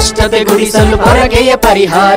ಅಸ್ಪಷ್ಟತೆ ಗುಡಿಸಲು ಪೊರಕೆಯ ಪರಿಹಾರ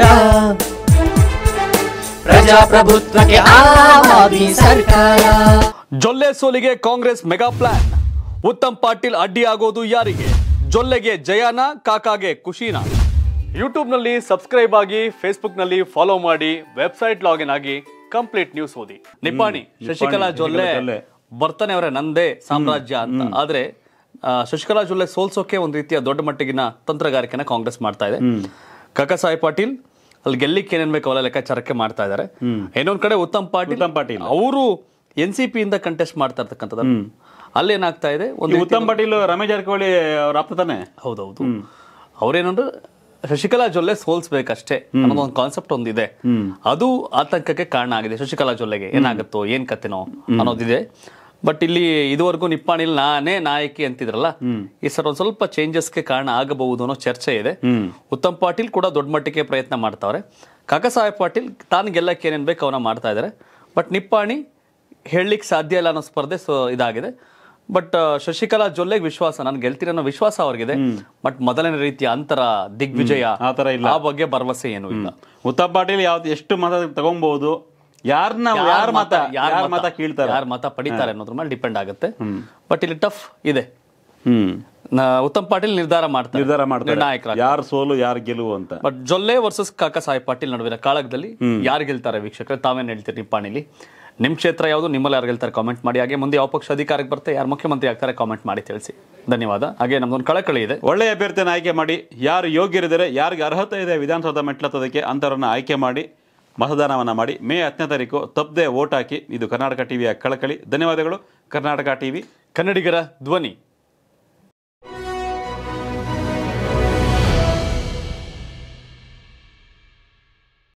ಪ್ರಜಾಪ್ರಭುತ್ವಕ್ಕೆ ಆವಾದಿ ಸರ್ಕಾರ ಜೊಲ್ಲೆ ಸೋಲಿಗೆ ಕಾಂಗ್ರೆಸ್ ಮೆಗಾ ಪ್ಲಾನ್ ಉತ್ತಮ್ ಪಾಟೀಲ್ ಅಡ್ಡಿಯಾಗೋದು ಯಾರಿಗೆ ಜೊಲ್ಲೆಗೆ ಜಯನ ಕಾಕಾಗೆ ಖುಷಿನಾ ಯೂಟ್ಯೂಬ್ನಲ್ಲಿ ಸಬ್ಸ್ಕ್ರೈಬ್ ಆಗಿ ಫೇಸ್ಬುಕ್ನಲ್ಲಿ ಫಾಲೋ ಮಾಡಿ ವೆಬ್ಸೈಟ್ ಲಾಗಿನ್ ಆಗಿ ಕಂಪ್ಲೀಟ್ ನ್ಯೂಸ್ ಓದಿ ನಿಪ್ಪಾಣಿ ಶಶಿಕಲಾ ಜೊಲ್ಲೆ ಜೊಲ್ಲೆ. ಬರ್ತಾನೆ ಅವರೇ ನಂದೇ ಸಾಮ್ರಾಜ್ಯ ಅಂತ ಆದ್ರೆ ಆ, ಶಶಿಕಲಾ ಜೊಲ್ಲೆ ಸೋಲ್ಸೋಕೆ ಒಂದು ರೀತಿಯ ದೊಡ್ಡ ಮಟ್ಟಿಗಿನ ತಂತ್ರಗಾರಿಕೆನ ಕಾಂಗ್ರೆಸ್ ಮಾಡ್ತಾ ಇದೆ ಕಾಕಾ ಸಾಹೇಬ್ ಪಾಟೀಲ್ ಅಲ್ಲಿ ಗೆಲ್ಲಿಕ್ಕೆ ಏನೇನ್ ಬೇಕು ಅವೆಲ್ಲ ಲೆಕ್ಕಾಚಾರಕ್ಕೆ ಮಾಡ್ತಾ ಇದ್ದಾರೆ ಇನ್ನೊಂದ್ ಕಡೆ ಉತ್ತಮ್ ಪಾಟೀಲ್ ಉತ್ತಮ್ ಪಾಟೀಲ್. ಅವರು ಎನ್ ಸಿ ಪಿ ಇಂದ ಕಂಟೆಸ್ಟ್ ಮಾಡ್ತಾ ಇರ್ತಕ್ಕಂಥದ್ದು ಅಲ್ಲೇನಾಗ್ತಾ ಇದೆ ಈ ಒಂದು ಉತ್ತಮ್ ಪಾಟೀಲ್ ರಮೇಶ್ ಜಾರಕಿಹೊಳಿ ಅವ್ರ ಆಪ್ತ ತಾನೆ ಹೌದೌದು ಅವ್ರೇನಂದ್ರೆ ಶಶಿಕಲಾ ಜೊಲ್ಲೆ ಸೋಲ್ಸ್ಬೇಕಷ್ಟೇ ಅನ್ನೋದು ಒಂದು ಕಾನ್ಸೆಪ್ಟ್ ಒಂದಿದೆ ಅದು ಆತಂಕಕ್ಕೆ ಕಾರಣ ಆಗಿದೆ ಶಶಿಕಲಾ ಜೊಲ್ಲೆಗೆ ಏನಾಗುತ್ತೋ ಏನ್ ಕತೆನೋ ಅನ್ನೋದಿದೆ ಬಟ್ ಇಲ್ಲಿ ಇದುವರೆಗೂ ನಿಪ್ಪಾಣಿಲ್ ನಾನೇ ನಾಯಕಿ ಅಂತಿದ್ರಲ್ಲ ಈ ಸರ್ ಒಂದ್ ಸ್ವಲ್ಪ ಚೇಂಜಸ್ಗೆ ಕಾರಣ ಆಗಬಹುದು ಅನ್ನೋ ಚರ್ಚೆ ಇದೆ ಉತ್ತಮ್ ಪಾಟೀಲ್ ಕೂಡ ದೊಡ್ಡ ಮಟ್ಟಿಗೆ ಪ್ರಯತ್ನ ಮಾಡ್ತಾವ್ರೆ ಕಾಕಾ ಸಾಹೇಬ್ ಪಾಟೀಲ್ ತಾನು ಗೆಲ್ಲಕ್ಕೆ ಏನೇನ್ ಬೇಕು ಅವನ್ನ ಮಾಡ್ತಾ ಇದ್ದಾರೆ ಬಟ್ ನಿಪ್ಪಾಣಿ ಹೇಳಲಿಕ್ಕೆ ಸಾಧ್ಯ ಇಲ್ಲ ಅನ್ನೋ ಸ್ಪರ್ಧೆ ಸೊ ಇದಾಗಿದೆ ಬಟ್ ಶಶಿಕಲಾ ಜೊಲ್ಲೆಗೆ ವಿಶ್ವಾಸ ನಾನು ಗೆಲ್ತೀನಿ ಅನ್ನೋ ವಿಶ್ವಾಸ ಅವ್ರಿಗಿದೆ ಬಟ್ ಮೊದಲನೇ ರೀತಿಯ ಅಂತರ ದಿಗ್ವಿಜಯ ಆ ತರ ಇಲ್ಲ. ಆ ಬಗ್ಗೆ ಭರವಸೆ ಏನು ಇಲ್ಲ ಉತ್ತಮ್ ಪಾಟೀಲ್ ಯಾವ್ದು ಎಷ್ಟು ಮತ ತಗೊಂಬಹುದು ಯಾರನ್ನ ಯಾರ ಮತ ಯಾರ ಮತ ಕೀಳ್ತಾರೆ ಯಾರ ಮತ ಪಡಿತಾರೆ ಅನ್ನೋದ್ರ ಮೇಲೆ ಡಿಪೆಂಡ್ ಆಗುತ್ತೆ ಬಟ್ ಇಲ್ಲಿ ಟಫ್ ಇದೆ ಹ್ಮ್ ನ- ಉತ್ತಮ್ ಪಾಟೀಲ್ ನಿರ್ಧಾರ ಮಾಡ್ತಾರೆ ನಿರ್ಧಾರ ಮಾಡ್ತಾರೆ ನಿರ್ಣಾಯಕರಾಗಿ ಯಾರು ಸೋಲು ಯಾರು ಗೆಲುವು ಅಂತ ಬಟ್ ಜೊಲ್ಲೆ ವರ್ಸಸ್ ಕಾಕಾ ಸಾಹೇಬ್ ಪಾಟೀಲ್ ನಡುವಿನ ಕಾಳಗದಲ್ಲಿ ಯಾರು ಗೆಲ್ತಾರೆ ವೀಕ್ಷಕರೇ ತಾವೇನ್ ಹೇಳ್ತೀರಿ ನಿಪ್ಪಾಣಿಲಿ ನಿಮ್ ಕ್ಷೇತ್ರ ಯಾವುದು ನಿಮ್ಮಲ್ಲಿ ಯಾರು ಗೆಲ್ತಾರೆ ಕಾಮೆಂಟ್ ಮಾಡಿ ಹಾಗೆ ಮುಂದೆ ಯಾವ ಪಕ್ಷ ಅಧಿಕಾರಕ್ಕೆ ಬರ್ತಾರೆ ಯಾರು ಮುಖ್ಯಮಂತ್ರಿ ಆಗ್ತಾರೆ ಕಾಮೆಂಟ್ ಮಾಡಿ ತಿಳಿಸಿ ಧನ್ಯವಾದ ಹಾಗೆ ನಮ್ದೊಂದು ಕಳಕಳಿ ಇದೆ ಒಳ್ಳೆಯ ಅಭ್ಯರ್ಥಿಯನ್ನು ಆಯ್ಕೆ ಮಾಡಿ ಯಾರು ಯೋಗ್ಯರಿದ್ದಾರೆ ಯಾರಿಗೆ ಅರ್ಹತೆ ಇದೆ ವಿಧಾನಸೌಧ ಮೆಟ್ಲತ್ತೋದಕ್ಕೆ ಅಂತವರನ್ನ ಆಯ್ಕೆ ಮಾಡಿ ಮತದಾನವನ್ನ ಮಾಡಿ ಮೇ ಹತ್ತನೇ ತಾರೀಕು ತಪ್ಪದೆ ವೋಟ್ ಹಾಕಿ ಇದು ಕರ್ನಾಟಕ ಟಿವಿಯ ಕಳಕಳಿ ಧನ್ಯವಾದಗಳು ಕರ್ನಾಟಕ ಟಿವಿ ಕನ್ನಡಿಗರ ಧ್ವನಿ